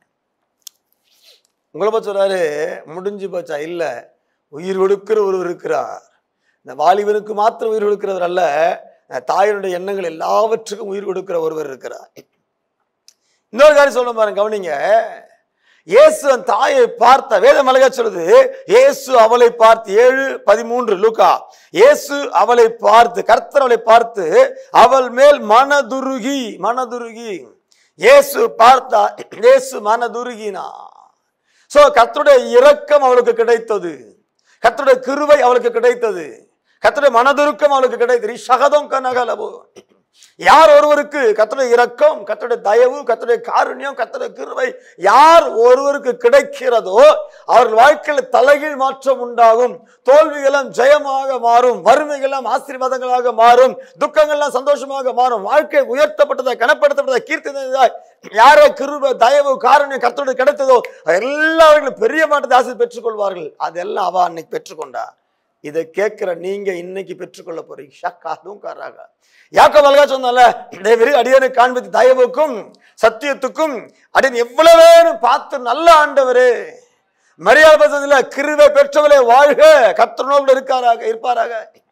உங்களை பற்றி சொல்றாரு முடிஞ்சு போச்சா இல்ல உயிர் கொடுக்கிற ஒருவர் இருக்கிறார் இந்த வாலிபனுக்கு மாத்திரம் உயிர் கொடுக்கிறவர் அல்ல இந்த தாயினுடைய எண்ணங்கள் எல்லாவற்றுக்கும் உயிர் கொடுக்கிற ஒருவர் இருக்கிறார் இன்னொரு காரியம் சொல்ல பாருங்க கவனிங்க இயேசு அந்த தாயை பார்த்த வேத மலகா சொல்லுது இயேசு அவளை பார்த்து ஏழு பதிமூன்று லூக்கா இயேசு அவளை பார்த்து கர்த்தர் அவளை பார்த்து அவள் மேல் மனதுருகி மனதுருகி இயேசு பார்த்தா இயேசு மனதுருகினா சோ கர்த்தருடைய இரக்கம் அவளுக்கு கிடைத்தது கர்த்தருடைய கிருபை அவளுக்கு கிடைத்தது கர்த்தருடைய மனதுருக்கம் அவளுக்கு கிடைத்தது சகதம் கனகலபோ யார் ஒருவருக்கு கர்த்தருடைய இரக்கம் கர்த்தருடைய தயவு கர்த்தருடைய காருண்யம் கர்த்தருடைய கிருபை யார் ஒருவருக்கு கிடைக்கிறதோ அவர்கள் வாழ்க்கையில் தலைகீழ் மாற்றம் உண்டாகும் தோல்விகளும் ஜெயமாக மாறும் வறுமைகளும் ஆசீர்வாதங்களாக மாறும் துக்கங்கள்லாம் சந்தோஷமாக மாறும் வாழ்க்கை உயர்த்தப்பட்டதா கனப்படுத்தப்பட்டதா கீர்த்தினதா யாரோ கிருபை தயவு காருண்யம் கர்த்தருடைய கிடைத்ததோ எல்லாவர்களும் பெரிய மாற்றத்தை ஆசை பெற்றுக்கொள்வார்கள் அதெல்லாம் அவ அன்னைக்கு பெற்றுக்கொண்டா இதை கேட்கிற நீங்க இன்னைக்கு பெற்றுக்கொள்ள போறீங்க ஷக்காதும் காராக யாக்கோ அழகா சொன்னால தேவரி அடியனை காண்பித்து தயவுக்கும் சத்தியத்துக்கும் அடியன் எவ்வளவு வேணும் பார்த்து நல்ல ஆண்டவரே மரியாதை பசங்கள கிருவை பெற்றவளே வாழ்க கத்தனோடு இருக்காராக இருப்பாராக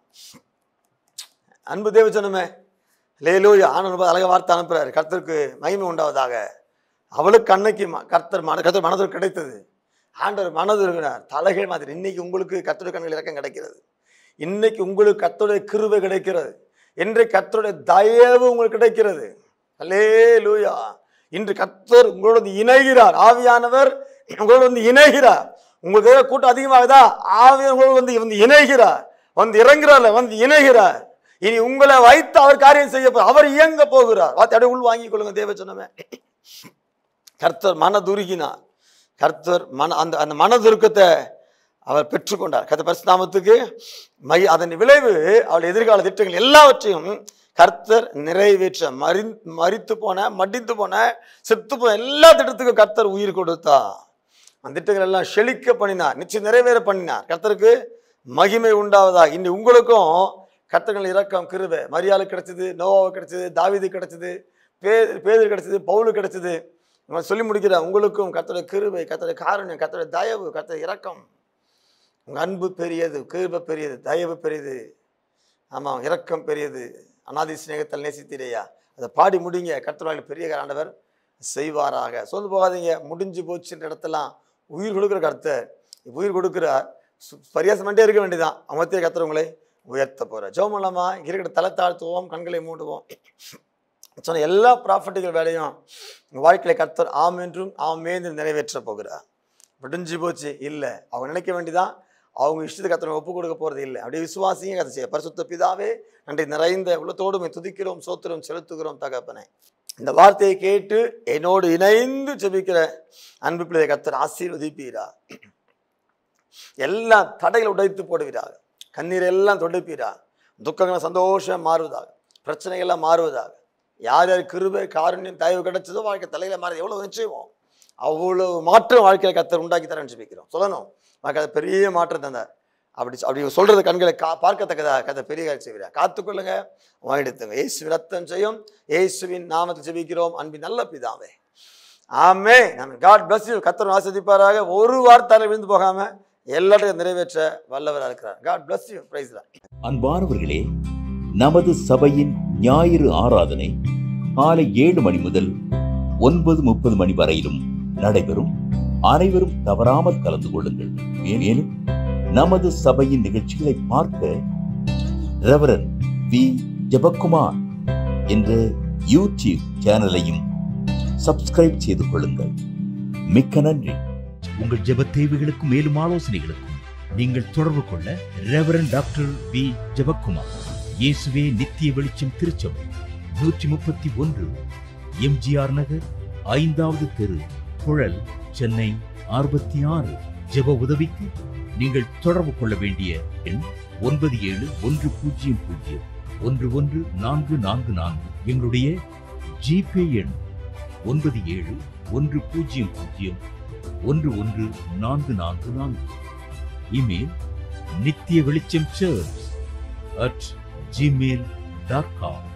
அன்பு தேவ சொன்னமே லேலூயா ஆனவர் அழக வார்த்தை அனுப்புறாரு கர்த்தருக்கு மகிமை உண்டாவதாக அவளுக்கு அன்னைக்கு ம- கர்த்தர் மன கர்த்தர் மனதில் கிடைத்தது ஆண்டவர் மனது இருக்கிறார் தலைகள் மாதிரி இன்னைக்கு உங்களுக்கு கர்த்தருடைய கண்கள் இறக்கம் கிடைக்கிறது இன்னைக்கு உங்களுக்கு கர்த்தருடைய கிருபை கிடைக்கிறது இன்றைக்கு கர்த்தருடைய தயவு உங்களுக்கு கிடைக்கிறது அல்லே லூயா இன்று கர்த்தர் உங்களோடு வந்து இணைகிறார் ஆவியானவர் உங்களோடு வந்து இணைகிறார் உங்களுக்கு ஏதோ கூட்டம் அதிகமாகுதா ஆவியானவர் உங்களோடு வந்து வந்து இணைகிறார் வந்து இறங்குறார்ல வந்து இணைகிறார் இனி உங்களை வைத்து அவர் காரியம் செய்ய போ- அவர் இயங்க போகிறார் வார்த்தை அப்படியே உள் வாங்கிக் கொள்ளுங்க தேவ சொன்னமே கர்த்தர் மனதுருகினார் கர்த்தர் மன அந்த அந்த மனதுருக்கத்தை அவர் பெற்றுக்கொண்டார் கர்த்தர் பரிசுநாமத்துக்கு மை அதன் விளைவு அவள் எதிர்கால திட்டங்கள் எல்லாவற்றையும் கர்த்தர் நிறைவேற்ற மறி மறித்து போன மடிந்து போன செத்து போன எல்லா திட்டத்துக்கும் கர்த்தர் உயிர் கொடுத்தார் அந்த திட்டங்கள் எல்லாம் செழிக்க பண்ணினார் நிச்சயம் நிறைவேற பண்ணினார் கர்த்தருக்கு மகிமை உண்டாவதாக இனி உங்களுக்கும் கர்த்தர்கள் இரக்கம் கிருபை மரியாதை கிடைச்சது நோவாவுக்கு கிடைச்சது தாவீது கிடைச்சது பே பேதர் கிடைச்சது பவுலு கிடைச்சது நான் சொல்லி முடிக்கிறேன் உங்களுக்கும் கர்த்தருடைய கிருபை கர்த்தருடைய காருண்யம் கர்த்தருடைய தயவு கர்த்தருடைய இரக்கம் உங்கள் அன்பு பெரியது கிருபை பெரியது தயவு பெரியது ஆமாம் இரக்கம் பெரியது அனாதி சிநேகத்தில் நேசித்தீரையா அதை பாடி முடிங்க கர்த்தரால் பெரிய ஆண்டவர் செய்வாராக சொல்லு போகாதீங்க முடிஞ்சு போச்சுன்ற இடத்தெல்லாம் உயிர் கொடுக்குற கர்த்தர் உயிர் கொடுக்குறார் சு- பரியாசம் பண்ணிட்டே இருக்க வேண்டியதான் அமர்த்திய கர்த்தர் உங்களை உயர்த்த போகிறார் ஜெபம் மூலமா இருக்கிற தலை தாழ்த்துவோம் கண்களை மூடுவோம் சொன்ன எல்லா ப்ராஃபிட்டுகள் வேலையும் உங்கள் வாழ்க்கையில கர்த்தர் ஆம் என்றும் ஆமே என்று நிறைவேற்ற போகிறார் முடிஞ்சு போச்சு இல்லை அவங்க நினைக்க வேண்டியதான் அவங்க இஷ்டத்துக்கு கர்த்தர் ஒப்பு கொடுக்க போறது இல்லை அப்படியே விசுவாசிங்க கதை செய்ய பரிசுத்த பிதாவே நன்றி நிறைந்த உள்ளத்தோடு உம்மை துதிக்கிறோம் சோத்திரம் செலுத்துகிறோம் தகப்பனே இந்த வார்த்தையை கேட்டு என்னோடு இணைந்து ஜெபிக்கிற அன்பு பிள்ளையை கர்த்தர் ஆசீர்வதிப்பீரா எல்லா தடைகளை உடைத்து போடுவீராக கண்ணீர் எல்லாம் தொடுப்பீரா துக்கங்கள் சந்தோஷம் மாறுவதாக பிரச்சனைகள்லாம் மாறுவதாக யார் யார் கிருபை காருண்யம் தயவு கிடைச்சதோ வாழ்க்கை தலையில மாறுது எவ்வளவு நிச்சயம் அவ்வளவு மாற்றம் வாழ்க்கையில கத்தர் உண்டாக்கி தரேன்னு ஜெபிக்கிறோம் சொல்லணும் வாழ்க்கை பெரிய மாற்றம் தந்தார் அப்படி அப்படி சொல்றது கண்களை கா பார்க்கத்தக்கதா கதை பெரிய காரியம் செய்வீரா காத்துக்கொள்ளுங்க வாங்கிடுத்துங்க இயேசு ரத்தம் செய்யும் இயேசுவின் நாமத்தில் ஜெபிக்கிறோம் அன்பின் நல்ல பிதாவே ஆமே நம்ம காட் பிளஸ் யூ கத்தர் ஆஸ்வதிப்பாராக ஒரு வார்த்தையில விழுந்து போகாம எல்லாத்தையும் நிறைவேற்ற வல்லவராக இருக்கிறார் காட் பிளஸ் யூ பிரைஸ் அன்பானவர்களே நமது சபையின் ஞாயிறு ஆராதனை காலை ஏழு மணி முதல் ஒன்பது முப்பது மணி வரையிலும் நடைபெறும் அனைவரும் தவறாமல் கலந்து கொள்ளுங்கள் மேலும் நமது சபையின் நிகழ்ச்சிகளை பார்க்க ரெவரன் வி ஜெபக்குமார் என்ற யூடியூப் சேனலையும் சப்ஸ்கிரைப் செய்து கொள்ளுங்கள் மிக்க நன்றி உங்கள் ஜெப தேவைகளுக்கும் மேலும் ஆலோசனைகளுக்கும் நீங்கள் தொடர்பு கொள்ள ரெவரன் டாக்டர் வி ஜெபக்குமார் இயேசுவே நித்திய வெளிச்சம் திருச்சபை நூற்றி முப்பத்தி ஒன்று எம்ஜிஆர் நகர் ஐந்தாவது தெரு புழல் சென்னை அறுபத்தி ஆறு ஜெப உதவிக்கு நீங்கள் தொடர்பு கொள்ள வேண்டிய எண் ஒன்பது ஏழு ஒன்று பூஜ்ஜியம் பூஜ்ஜியம் ஒன்று ஒன்று நான்கு நான்கு நான்கு எங்களுடைய ஜிபே எண் ஒன்பது ஏழு ஒன்று பூஜ்ஜியம் பூஜ்ஜியம் ஒன்று ஒன்று நான்கு நான்கு நான்கு email Nithya Velicham church at Gmail dot com